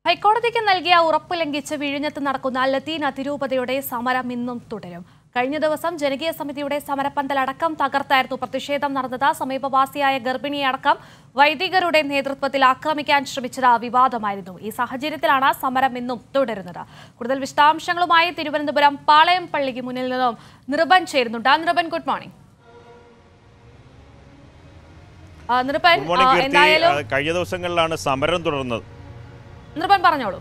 ഹൈക്കോടതിക്ക് നൽകിയ ഉറപ്പ് ലംഘിച്ച് വിഴിഞ്ഞത്ത് നടക്കുന്ന ലത്തീൻ അതിരൂപതയുടെ സമരം ഇന്നും തുടരും കഴിഞ്ഞ ദിവസം ജനകീയ സമിതിയുടെ സമരപ്പന്തൽ അടക്കം തകർത്തായിരുന്നു പ്രതിഷേധം നടന്നത് സമീപവാസിയായ ഗർഭിണിയടക്കം വൈദികരുടെ നേതൃത്വത്തിൽ ആക്രമിക്കാൻ ശ്രമിച്ചത് വിവാദമായിരുന്നു ഈ സാഹചര്യത്തിലാണ് സമരം ഇന്നും തുടരുന്നത് കൂടുതൽ വിശദാംശങ്ങളുമായി തിരുവനന്തപുരം പാളയം പള്ളിക്ക് മുന്നിൽ നിന്നും നിർബൻ ചേരുന്നുണ്ട് നിർബൻ ഗുഡ് മോർണിംഗ് ആ, നിർബൻ ഗുഡ് മോർണിംഗ് ആ, കീർത്തി എന്തായാലും ആ, കഴിഞ്ഞ ദിവസങ്ങളിലാണ് സമരം തുടർന്നത് നിർബൻ പറഞ്ഞോളൂ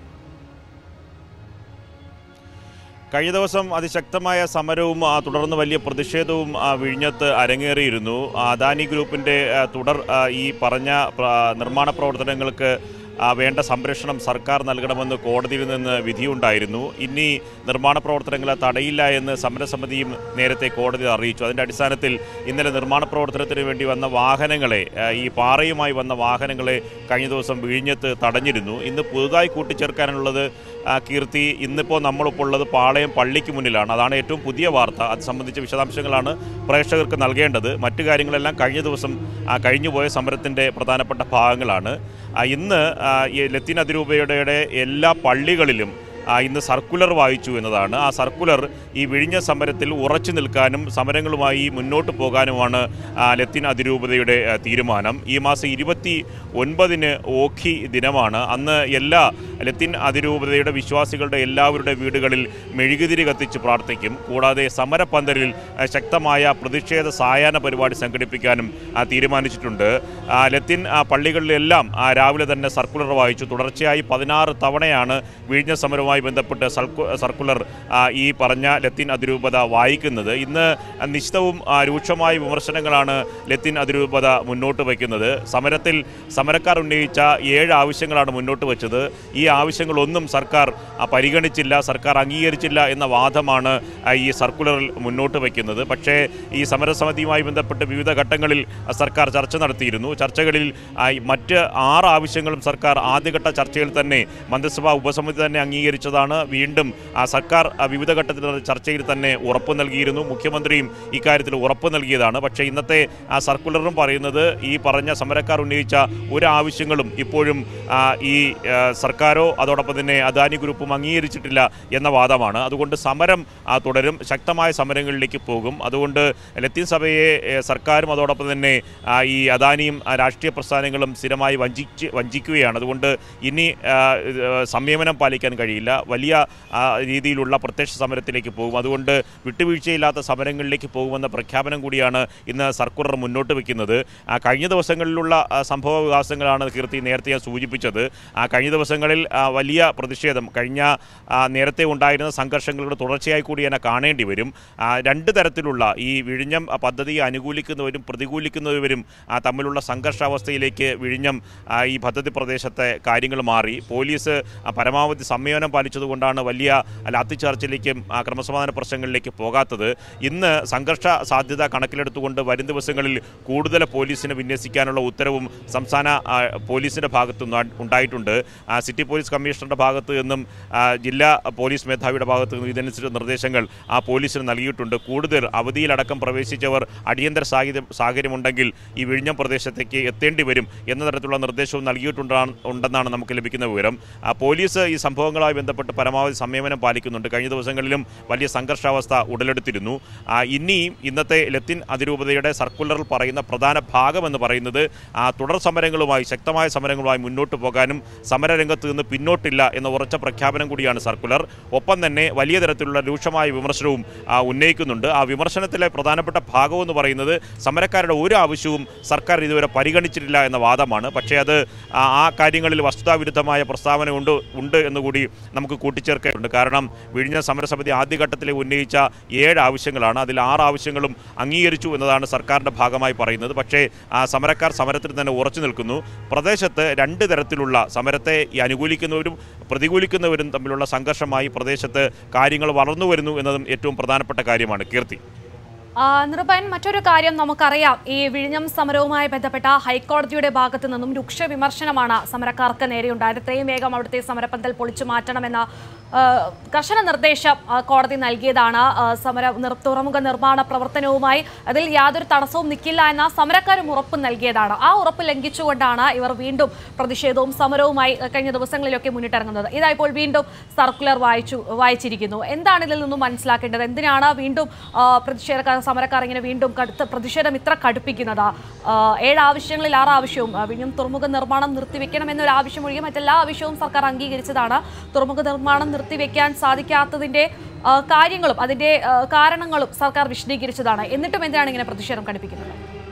കഴിഞ്ഞ ദിവസം അതിശക്തമായ സമരവും ആ, തുടർന്ന് വലിയ പ്രതിഷേധവും ആ, വിഴിഞ്ഞത്ത് അരങ്ങേറിയിരുന്നു ആ, അദാനി ഗ്രൂപ്പിന്റെ ആ, തുടർ ആ, ഈ പറഞ്ഞ പ്ര- നിർമ്മാണ പ്രവർത്തനങ്ങൾക്ക് ആ, വേണ്ട സംരക്ഷണം സർക്കാർ നൽകണമെന്ന് കോടതിയിൽ നിന്ന് വിധിയുണ്ടായിരുന്നു ഇനി നിർമ്മാണ പ്രവർത്തനങ്ങളെ തടയില്ല എന്ന് സമരസമിതിയും നേരത്തെ കോടതി അറിയിച്ചു അതിന്റെ അടിസ്ഥാനത്തിൽ ഇന്നലെ നിർമ്മാണ പ്രവർത്തനത്തിന് വേണ്ടി വന്ന വാഹനങ്ങളെ ആ, ഈ പാറയുമായി വന്ന വാഹനങ്ങളെ കഴിഞ്ഞ ദിവസം വിഴിഞ്ഞത്ത് തടഞ്ഞിരുന്നു ഇന്ന് പുതുതായി കൂട്ടിച്ചേർക്കാനുള്ളത് ആ, കീർത്തി ഇന്നിപ്പോൾ നമ്മളിപ്പോൾ ഉള്ളത് പാളയം പള്ളിക്ക് മുന്നിലാണ് അതാണ് ഏറ്റവും പുതിയ വാർത്ത അത് സംബന്ധിച്ച വിശദാംശങ്ങളാണ് പ്രേക്ഷകർക്ക് നൽകേണ്ടത് മറ്റു കാര്യങ്ങളെല്ലാം കഴിഞ്ഞ ദിവസം ആ, കഴിഞ്ഞുപോയ സമരത്തിൻ്റെ പ്രധാനപ്പെട്ട ഭാഗങ്ങളാണ് ആ, ഇന്ന് ആ, ഈ ലത്തീൻ അതിരൂപയുടെ എല്ലാ പള്ളികളിലും ആ, ഇന്ന് സർക്കുലർ വായിച്ചു എന്നതാണ് ആ സർക്കുലർ ഈ വിഴിഞ്ഞ സമരത്തിൽ ഉറച്ചു നിൽക്കാനും സമരങ്ങളുമായി മുന്നോട്ട് പോകാനുമാണ് ആ, ലത്തീൻ അതിരൂപതയുടെ ആ, തീരുമാനം ഈ മാസം ഇരുപത്തി ഒൻപതിന് ഓഖി ദിനമാണ് അന്ന് എല്ലാ ലത്തീൻ അതിരൂപതയുടെ വിശ്വാസികളുടെ എല്ലാവരുടെ വീടുകളിൽ മെഴുകുതിരി കത്തിച്ച് പ്രാർത്ഥിക്കും കൂടാതെ സമരപ്പന്തലിൽ ആ, ശക്തമായ പ്രതിഷേധ സായാഹ്ന പരിപാടി സംഘടിപ്പിക്കാനും ആ, തീരുമാനിച്ചിട്ടുണ്ട് ആ, ലത്തീൻ ആ, പള്ളികളിലെല്ലാം ആ, രാവിലെ തന്നെ സർക്കുലർ വായിച്ചു തുടർച്ചയായി പതിനാറ് തവണയാണ് വിഴിഞ്ഞ സമരവുമായി ബന്ധപ്പെട്ട് സൽക്കു- സർക്കുലർ ആ, ഈ പറഞ്ഞ ലത്തീൻ അതിരൂപത വായിക്കുന്നത് ഇന്ന് നിശ്ചിതവും ആ, രൂക്ഷമായ വിമർശനങ്ങളാണ് ലത്തീൻ അതിരൂപത മുന്നോട്ട് വയ്ക്കുന്നത് സമരത്തിൽ സമരക്കാർ ഉന്നയിച്ച ഏഴ് ആവശ്യങ്ങളാണ് മുന്നോട്ട് വെച്ചത് ഈ ആവശ്യങ്ങളൊന്നും സർക്കാർ ആ, പരിഗണിച്ചില്ല സർക്കാർ അംഗീകരിച്ചില്ല എന്ന വാദമാണ് ആ, ഈ സർക്കുലറിൽ മുന്നോട്ട് വയ്ക്കുന്നത് പക്ഷേ ഈ സമരസമിതിയുമായി ബന്ധപ്പെട്ട് വിവിധ ഘട്ടങ്ങളിൽ ആ, സർക്കാർ ചർച്ച നടത്തിയിരുന്നു ചർച്ചകളിൽ ആ, ഈ മറ്റ് ആറ് ആവശ്യങ്ങളും സർക്കാർ ആദ്യഘട്ട ചർച്ചയിൽ തന്നെ മന്ത്രിസഭാ ഉപസമിതി തന്നെ അംഗീകരിച്ചതാണ് വീണ്ടും ആ, സർക്കാർ ആ, വിവിധ ഘട്ടത്തിലുള്ള ചർച്ചയിൽ തന്നെ ഉറപ്പ് നൽകിയിരുന്നു മുഖ്യമന്ത്രിയും ഇക്കാര്യത്തിൽ ഉറപ്പ് നൽകിയതാണ് പക്ഷേ ഇന്നത്തെ ആ സർക്കുലറും പറയുന്നത് ഈ പറഞ്ഞ സമരക്കാർ ഉന്നയിച്ച ഒരു ആവശ്യങ്ങളും ഇപ്പോഴും ആ, ഈ ആ, സർക്കാരോ അതോടൊപ്പം തന്നെ അദാനി ഗ്രൂപ്പും അംഗീകരിച്ചിട്ടില്ല എന്ന വാദമാണ് അതുകൊണ്ട് സമരം ആ, തുടരും ശക്തമായ സമരങ്ങളിലേക്ക് പോകും അതുകൊണ്ട് ലത്തീൻ സഭയെ ഏ, സർക്കാരും അതോടൊപ്പം തന്നെ ആ, ഈ അദാനിയും ആ, രാഷ്ട്രീയ പ്രസ്ഥാനങ്ങളും സ്ഥിരമായി വഞ്ചിച്ച് വഞ്ചിക്കുകയാണ് അതുകൊണ്ട് ഇനി ആ, ഇത്, ആ, സംയമനം പാലിക്കാൻ കഴിയില്ല വലിയ ആ, രീതിയിലുള്ള പ്രത്യക്ഷ സമരത്തിലേക്ക് പോകും അതുകൊണ്ട് വിട്ടുവീഴ്ചയില്ലാത്ത സമരങ്ങളിലേക്ക് പോകുമെന്ന പ്രഖ്യാപനം കൂടിയാണ് ഇന്ന് സർക്കുലർ മുന്നോട്ട് വയ്ക്കുന്നത് ആ, കഴിഞ്ഞ ദിവസങ്ങളിലുള്ള ആ, സംഭവ വികാസങ്ങളാണ് കീർത്തി നേരത്തെ ഞാൻ സൂചിപ്പിച്ചത് ആ, കഴിഞ്ഞ ദിവസങ്ങളിൽ ആ, വലിയ പ്രതിഷേധം കഴിഞ്ഞ ആ, നേരത്തെ ഉണ്ടായിരുന്ന സംഘർഷങ്ങളുടെ തുടർച്ചയായി കൂടി എന്നെ കാണേണ്ടി വരും ആ, രണ്ട് തരത്തിലുള്ള ഈ വിഴിഞ്ഞം ആ, പദ്ധതിയെ അനുകൂലിക്കുന്നവരും പ്രതികൂലിക്കുന്നവരും ആ, തമ്മിലുള്ള സംഘർഷാവസ്ഥയിലേക്ക് വിഴിഞ്ഞം ആ, ഈ പദ്ധതി പ്രദേശത്തെ കാര്യങ്ങൾ മാറി പോലീസ് ആ, പരമാവധി സംയമനം പാലിച്ചതുകൊണ്ടാണ് വലിയ ലാത്തിച്ചാർച്ചിലേക്കും ആ, ക്രമസമാധാന പ്രശ്നങ്ങളിലേക്ക് പോകാത്തത് ഇന്ന് സംഘർഷ സാധ്യത കണക്കിലെടുത്തുകൊണ്ട് വരും ദിവസങ്ങളിൽ കൂടുതൽ പോലീസിനെ വിന്യസിക്കാനുള്ള ഉത്തരവും സംസ്ഥാന ആ, പോലീസിന്റെ ഭാഗത്തു നിന്ന് ഉണ്ടായിട്ടുണ്ട് ആ, സിറ്റി പോലീസ് കമ്മീഷണറുടെ ഭാഗത്തു നിന്നും ആ, ജില്ലാ പോലീസ് മേധാവിയുടെ ഭാഗത്തു നിന്നും ഇതനുസരിച്ച് നിർദ്ദേശങ്ങൾ ആ പോലീസിന് നൽകിയിട്ടുണ്ട് കൂടുതൽ അവധിയിലടക്കം പ്രവേശിച്ചവർ അടിയന്തര സാഹചര്യം സാഹചര്യമുണ്ടെങ്കിൽ ഈ വിഴിഞ്ഞം പ്രദേശത്തേക്ക് എത്തേണ്ടി വരും എന്ന തരത്തിലുള്ള നിർദ്ദേശവും നൽകിയിട്ടുണ്ടാണ് ഉണ്ടെന്നാണ് നമുക്ക് ലഭിക്കുന്ന വിവരം ആ, പോലീസ് ഈ സംഭവങ്ങളുമായി ബന്ധപ്പെട്ട് പരമാവധി സംയമനം പാലിക്കുന്നുണ്ട് കഴിഞ്ഞ ദിവസങ്ങളിലും വലിയ സംഘർഷാവസ്ഥ ഉടലെടുത്തിരുന്നു ആ, ഇനിയും ഇന്നത്തെ ലത്തിൻ അതിരൂപതയുടെ സർക്കുലറിൽ പറയുന്ന പ്രധാന ഭാഗമെന്ന് പറയുന്നത് ആ, തുടർ സമരങ്ങളുമായി ശക്തമായ സമരങ്ങളുമായി മുന്നോട്ട് പോകാനും സമരരംഗത്ത് നിന്ന് പിന്നോട്ടില്ല എന്ന ഉറച്ച പ്രഖ്യാപനം കൂടിയാണ് സർക്കുലർ ഒപ്പം തന്നെ വലിയ തരത്തിലുള്ള രൂക്ഷമായ വിമർശനവും ആ, ഉന്നയിക്കുന്നുണ്ട് ആ വിമർശനത്തിലെ പ്രധാനപ്പെട്ട ഭാഗമെന്ന് പറയുന്നത് സമരക്കാരുടെ ഒരു ആവശ്യവും സർക്കാർ ഇതുവരെ പരിഗണിച്ചിട്ടില്ല എന്ന വാദമാണ് പക്ഷേ അത് ആ ആ കാര്യങ്ങളിൽ വസ്തുതാവിരുദ്ധമായ പ്രസ്താവന ഉണ്ട് ഉണ്ട് എന്നുകൂടി നമുക്ക് കൂട്ടിച്ചേർക്കേണ്ടതുണ്ട് കാരണം വിഴിഞ്ഞ സമരസമിതി ആദ്യഘട്ടത്തിൽ ഉന്നയിച്ച ഏഴ് ആവശ്യങ്ങളാണ് അതിൽ ആറ് ആവശ്യങ്ങളും അംഗീകരിച്ചു എന്നതാണ് സർക്കാരിൻ്റെ ഭാഗമായി പറയുന്നത് പക്ഷേ ആ സമരക്കാർ സമരത്തിൽ തന്നെ ഉറച്ചു നിൽക്കുന്നു പ്രദേശത്ത് രണ്ട് തരത്തിലുള്ള സമരത്തെ ഈ അനുകൂലിക്കുന്നവരും പ്രതികൂലിക്കുന്നവരും തമ്മിലുള്ള സംഘർഷമായി പ്രദേശത്ത് കാര്യങ്ങൾ വളർന്നു വരുന്നു എന്നതും ഏറ്റവും പ്രധാനപ്പെട്ട കാര്യമാണ് കീർത്തി ആ, നിർഭയൻ മറ്റൊരു കാര്യം നമുക്കറിയാം ഈ വിഴിഞ്ഞം സമരവുമായി ബന്ധപ്പെട്ട ഹൈക്കോടതിയുടെ ഭാഗത്തു നിന്നും രൂക്ഷ വിമർശനമാണ് സമരക്കാർക്ക് നേരെയുണ്ടായത് എത്രയും വേഗം അവിടുത്തെ സമരപ്പന്തൽ പൊളിച്ചു മാറ്റണമെന്ന ആ, കർശന നിർദ്ദേശം ആ, കോടതി നൽകിയതാണ് ആ, സമര നിർ- തുറമുഖ നിർമ്മാണ പ്രവർത്തനവുമായി അതിൽ യാതൊരു തടസ്സവും നിൽക്കില്ല എന്ന സമരക്കാരും ഉറപ്പ് നൽകിയതാണ് ആ ഉറപ്പ് ലംഘിച്ചുകൊണ്ടാണ് ഇവർ വീണ്ടും പ്രതിഷേധവും സമരവുമായി ആ, കഴിഞ്ഞ ദിവസങ്ങളിലൊക്കെ മുന്നിട്ടിറങ്ങുന്നത് ഇതാ ഇപ്പോൾ വീണ്ടും സർക്കുലർ വായിച്ചു വായിച്ചിരിക്കുന്നു എന്താണ് ഇതിൽ നിന്നും മനസ്സിലാക്കേണ്ടത് എന്തിനാണ് വീണ്ടും ആ, പ്രതിഷേധക്കാർ സമരക്കാർ ഇങ്ങനെ വീണ്ടും കടുത്ത പ്രതിഷേധം ഇത്ര കടുപ്പിക്കുന്നത് ആ, ഏഴ് ആവശ്യങ്ങളിൽ ആറ് ആവശ്യവും ആ, വീണ്ടും തുറമുഖ നിർമ്മാണം നിർത്തിവെക്കണം എന്നൊരു ആവശ്യം ഒഴികെ മറ്റെല്ലാ ആവശ്യവും സർക്കാർ അംഗീകരിച്ചതാണ് തുറമുഖ നിർമ്മാണം നിർത്തിവെക്കാൻ സാധിക്കാത്തതിന്റെ ആ, കാര്യങ്ങളും അതിന്റെ ആ, കാരണങ്ങളും സർക്കാർ വിശദീകരിച്ചതാണ് എന്നിട്ടും എന്തിനാണ് ഇങ്ങനെ പ്രതിഷേധം കടുപ്പിക്കുന്നത്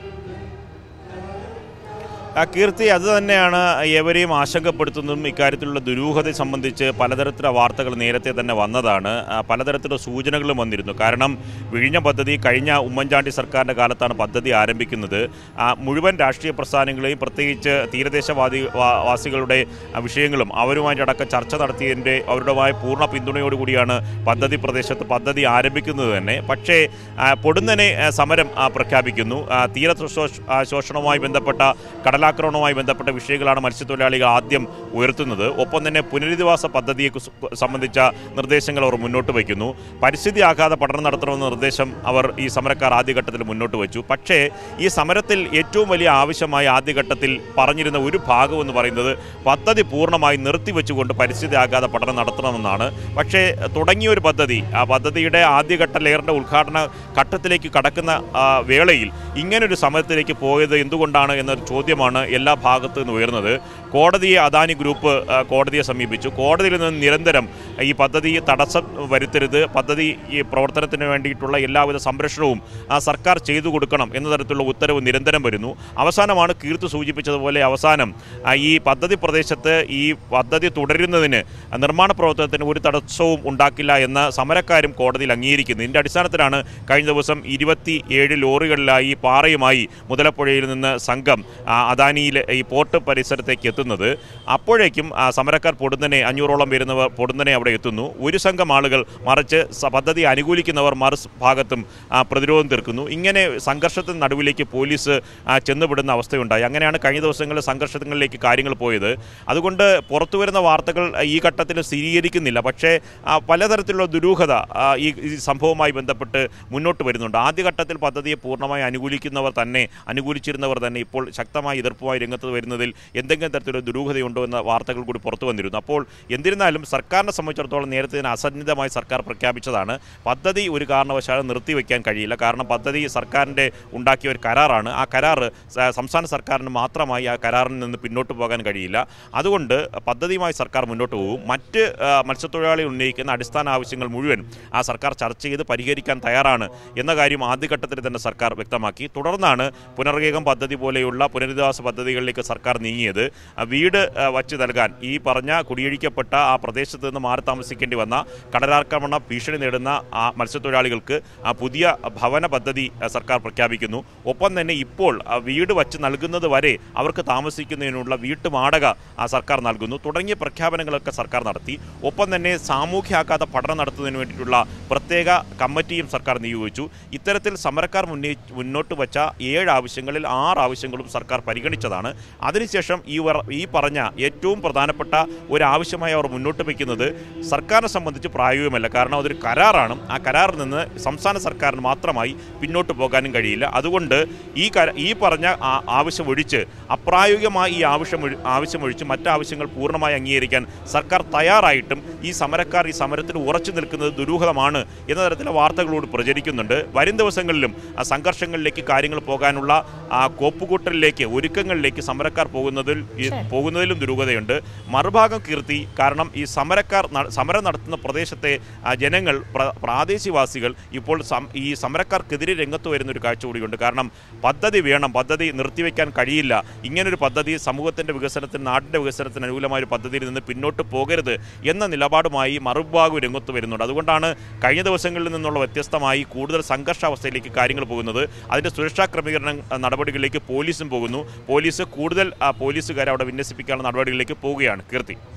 ആ കീർത്തി അത് തന്നെയാണ് ഏവരെയും ആശങ്കപ്പെടുത്തുന്നതും ഇക്കാര്യത്തിലുള്ള ദുരൂഹത സംബന്ധിച്ച് പലതരത്തിലുള്ള വാർത്തകൾ നേരത്തെ തന്നെ വന്നതാണ് ആ, പലതരത്തിലുള്ള സൂചനകളും വന്നിരുന്നു കാരണം വിഴിഞ്ഞ പദ്ധതി കഴിഞ്ഞ ഉമ്മൻചാണ്ടി സർക്കാരിൻ്റെ കാലത്താണ് പദ്ധതി ആരംഭിക്കുന്നത് ആ, മുഴുവൻ രാഷ്ട്രീയ പ്രസ്ഥാനങ്ങളെയും പ്രത്യേകിച്ച് തീരദേശവാദി വാ- വാസികളുടെ ആ, വിഷയങ്ങളും അവരുമായിട്ടടക്കം ചർച്ച നടത്തിയതിൻ്റെ അവരുടേതായ പൂർണ്ണ പിന്തുണയോടുകൂടിയാണ് പദ്ധതി പ്രദേശത്ത് പദ്ധതി ആരംഭിക്കുന്നത് തന്നെ പക്ഷേ ആ, പൊടുന്നനെ ആ, സമരം ആ, പ്രഖ്യാപിക്കുന്നു ആ, തീര ശോഷ- ആ, ശോഷണവുമായി ബന്ധപ്പെട്ട കടലാക്രമണവുമായി ബന്ധപ്പെട്ട വിഷയങ്ങളാണ് മത്സ്യത്തൊഴിലാളികൾ ആദ്യം ഉയർത്തുന്നത് ഒപ്പം തന്നെ പുനരധിവാസ പദ്ധതിയെ കുസ്- സംബന്ധിച്ച നിർദ്ദേശങ്ങൾ അവർ മുന്നോട്ട് വയ്ക്കുന്നു പരിസ്ഥിതി ആഘാത പഠനം നടത്തണമെന്ന നിർദ്ദേശം അവർ ഈ സമരക്കാർ ആദ്യഘട്ടത്തിൽ മുന്നോട്ട് വെച്ചു പക്ഷേ ഈ സമരത്തിൽ ഏറ്റവും വലിയ ആവശ്യമായി ആദ്യഘട്ടത്തിൽ പറഞ്ഞിരുന്ന ഒരു ഭാഗം എന്ന് പറയുന്നത് പദ്ധതി പൂർണ്ണമായി നിർത്തിവെച്ചുകൊണ്ട് പരിസ്ഥിതി ആഘാത പഠനം നടത്തണമെന്നാണ് പക്ഷേ തുടങ്ങിയ ഒരു പദ്ധതി ആ പദ്ധതിയുടെ ആദ്യഘട്ട ലെയറിൻ്റെ ഉദ്ഘാടന ഘട്ടത്തിലേക്ക് കടക്കുന്ന ആ, വേളയിൽ ഇങ്ങനൊരു സമരത്തിലേക്ക് പോയത് എന്തുകൊണ്ടാണ് എന്നൊരു ചോദ്യമാണ് എല്ലാ ഭാഗത്തു നിന്ന് ഉയർന്നത് കോടതിയെ അദാനി ഗ്രൂപ്പ് ആ, കോടതിയെ സമീപിച്ചു കോടതിയിൽ നിന്ന് നിരന്തരം ഈ പദ്ധതി തടസ്സം വരുത്തരുത് പദ്ധതി ഈ പ്രവർത്തനത്തിന് വേണ്ടിയിട്ടുള്ള എല്ലാവിധ സംരക്ഷണവും ആ, സർക്കാർ ചെയ്തു കൊടുക്കണം എന്ന തരത്തിലുള്ള ഉത്തരവ് നിരന്തരം വരുന്നു അവസാനമാണ് കീർത്തി സൂചിപ്പിച്ചതുപോലെ അവസാനം ആ, ഈ പദ്ധതി പ്രദേശത്ത് ഈ പദ്ധതി തുടരുന്നതിന് നിർമ്മാണ പ്രവർത്തനത്തിന് ഒരു തടസ്സവും ഉണ്ടാക്കില്ല എന്ന് സമരക്കാരും കോടതിയിൽ അംഗീകരിക്കുന്നു ഇതിൻ്റെ അടിസ്ഥാനത്തിലാണ് കഴിഞ്ഞ ദിവസം ഇരുപത്തി ഏഴ് ലോറികളിലായി പാറയുമായി മുതലപ്പുഴയിൽ നിന്ന് സംഘം ആ, അദാനിയിലെ ഈ പോർട്ട് പരിസരത്തേക്ക് എത്തുന്നത് അപ്പോഴേക്കും ആ, സമരക്കാർ പൊടുന്നനെ അഞ്ഞൂറോളം വരുന്നവർ പൊടുന്നനെ അവിടെ എത്തുന്നു ഒരു സംഘം ആളുകൾ മറിച്ച് സ- പദ്ധതി അനുകൂലിക്കുന്നവർ മറു ഭാഗത്തും ആ, പ്രതിരോധം തീർക്കുന്നു ഇങ്ങനെ സംഘർഷത്തിന് നടുവിലേക്ക് പോലീസ് ആ, ചെന്നുപെടുന്ന അവസ്ഥയുണ്ടായി അങ്ങനെയാണ് കഴിഞ്ഞ ദിവസങ്ങളിൽ സംഘർഷങ്ങളിലേക്ക് കാര്യങ്ങൾ പോയത് അതുകൊണ്ട് പുറത്തു വരുന്ന വാർത്തകൾ ഈ ഘട്ടത്തിൽ സ്ഥിരീകരിക്കുന്നില്ല പക്ഷേ ആ, പലതരത്തിലുള്ള ദുരൂഹത ആ, ഈ ഈ സംഭവവുമായി ബന്ധപ്പെട്ട് മുന്നോട്ട് വരുന്നുണ്ട് ആദ്യഘട്ടത്തിൽ പദ്ധതിയെ പൂർണ്ണമായി അനുകൂലിക്കുന്നവർ തന്നെ അനുകൂലിച്ചിരുന്നവർ തന്നെ ഇപ്പോൾ ശക്തമായ എതിർപ്പുമായി രംഗത്ത് വരുന്നതിൽ എന്തെങ്കിലും തരത്തിലുള്ള ദുരൂഹതയുണ്ടോ എന്ന വാർത്തകൾ കൂടി പുറത്തു വന്നിരുന്നു അപ്പോൾ എന്നിരുന്നാലും സർക്കാരിനെ സംബന്ധിച്ചിടത്തോളം നേരത്തെ തന്നെ അസന്നിധമായി സർക്കാർ പ്രഖ്യാപിച്ചതാണ് പദ്ധതി ഒരു കാരണവശാലും നിർത്തിവെക്കാൻ കഴിയില്ല കാരണം പദ്ധതി സർക്കാരിൻ്റെ ഉണ്ടാക്കിയ ഒരു കരാറാണ് ആ കരാറ് സ- സംസ്ഥാന സർക്കാരിന് മാത്രമായി ആ കരാറിൽ നിന്ന് പിന്നോട്ട് പോകാൻ കഴിയില്ല അതുകൊണ്ട് പദ്ധതിയുമായി സർക്കാർ മുന്നോട്ട് പോകും മറ്റ് ആ, മത്സ്യത്തൊഴിലാളി ഉന്നയിക്കുന്ന അടിസ്ഥാന ആവശ്യങ്ങൾ മുഴുവൻ ആ സർക്കാർ ചർച്ച ചെയ്ത് പരിഹരിക്കാൻ തയ്യാറാണ് എന്ന കാര്യം ആദ്യഘട്ടത്തിൽ തന്നെ സർക്കാർ വ്യക്തമാക്കി തുടർന്നാണ് പുനർഗേകം പദ്ധതി പോലെയുള്ള പുനരധിവാസ പദ്ധതികളിലേക്ക് സർക്കാർ നീങ്ങിയത് ആ, വീട് ആ, വച്ച് നൽകാൻ ഈ പറഞ്ഞ കുടിയൊഴിക്കപ്പെട്ട ആ പ്രദേശത്ത് നിന്ന് മാറി താമസിക്കേണ്ടി വന്ന കടലാക്രമണ ഭീഷണി നേടുന്ന ആ മത്സ്യത്തൊഴിലാളികൾക്ക് ആ പുതിയ ഭവന പദ്ധതി ആ, സർക്കാർ പ്രഖ്യാപിക്കുന്നു ഒപ്പം തന്നെ ഇപ്പോൾ ആ വീട് വച്ച് നൽകുന്നത് വരെ അവർക്ക് താമസിക്കുന്നതിനുള്ള വീട്ടുവാടക ആ സർക്കാർ നൽകുന്നു തുടങ്ങിയ പ്രഖ്യാപനങ്ങളൊക്കെ സർക്കാർ നടത്തി ഒപ്പം തന്നെ സാമൂഹ്യാഘാത പഠനം നടത്തുന്നതിന് വേണ്ടിയിട്ടുള്ള പ്രത്യേക കമ്മിറ്റിയും സർക്കാർ നിയോഗിച്ചു ഇത്തരത്തിൽ സമരക്കാർ മുന്നയി മുന്നോട്ട് വച്ച ഏഴ് ആവശ്യങ്ങളിൽ ആറ് ആവശ്യങ്ങളും സർക്കാർ പരിഗണിച്ചതാണ് അതിനുശേഷം ഈ വർ- ഈ പറഞ്ഞ ഏറ്റവും പ്രധാനപ്പെട്ട ഒരു ആവശ്യമായി അവർ മുന്നോട്ട് വയ്ക്കുന്നത് സർക്കാരിനെ സംബന്ധിച്ച് പ്രായോഗികമല്ല കാരണം അതൊരു കരാറാണ് ആ കരാറിൽ നിന്ന് സംസ്ഥാന സർക്കാരിന് മാത്രമായി പിന്നോട്ട് പോകാനും കഴിയില്ല അതുകൊണ്ട് ഈ കര ഈ പറഞ്ഞ ആ- ആവശ്യം ഒഴിച്ച് അപ്രായോഗികമായി ഈ ആവശ്യം ഒഴി- ആവശ്യമൊഴിച്ച് മറ്റാവശ്യങ്ങൾ പൂർണ്ണമായി അംഗീകരിക്കാൻ സർക്കാർ തയ്യാറായിട്ടും ഈ സമരക്കാർ ഈ സമരത്തിൽ ഉറച്ചു നിൽക്കുന്നത് ദുരൂഹതമാണ് എന്ന തരത്തിലെ വാർത്തകളോട് പ്രചരിക്കുന്നുണ്ട് വരും ദിവസങ്ങളിലും ആ സംഘർഷങ്ങളിലേക്ക് കാര്യങ്ങൾ പോകാനുള്ള ആ കോപ്പുകൂട്ടലിലേക്ക് ഒരുക്കങ്ങളിലേക്ക് സമരക്കാർ പോകുന്നതിൽ ഈ- ശരി. പോകുന്നതിലും ദുരൂഹതയുണ്ട് മറുഭാഗം കീർത്തി കാരണം ഈ സമരക്കാർ ന- സമരം നടത്തുന്ന പ്രദേശത്തെ ആ, ജനങ്ങൾ പ്ര- പ്രാദേശികവാസികൾ ഇപ്പോൾ സം- ഈ സമരക്കാർക്കെതിരെ രംഗത്ത് വരുന്ന ഒരു കാഴ്ച കൂടിയുണ്ട് കാരണം പദ്ധതി വേണം പദ്ധതി നിർത്തിവെക്കാൻ കഴിയില്ല ഇങ്ങനൊരു പദ്ധതി സമൂഹത്തിൻ്റെ വികസനത്തിന് നാടിൻ്റെ വികസനത്തിന് അനുകൂലമായ ഒരു പദ്ധതിയിൽ നിന്ന് പിന്നോട്ട് പോകരുത് എന്ന നിലപാടുമായി മറുഭാഗം രംഗത്ത് വരുന്നുണ്ട് അതുകൊണ്ടാണ് കഴിഞ്ഞ ദിവസങ്ങളിൽ നിന്നുള്ള വ്യത്യസ്തമായി കൂടുതൽ സംഘർഷാവസ്ഥയിലേക്ക് കാര്യങ്ങൾ പോകുന്നത് അതിൻ്റെ സുരക്ഷാ ക്രമീകരണ ആ, നടപടികളിലേക്ക് പോലീസും പോകുന്നു പോലീസ് കൂടുതൽ ആ, പോലീസുകാരെ അവിടെ വിന്യസിപ്പിക്കാനുള്ള നടപടികളിലേക്ക് പോവുകയാണ് കീർത്തി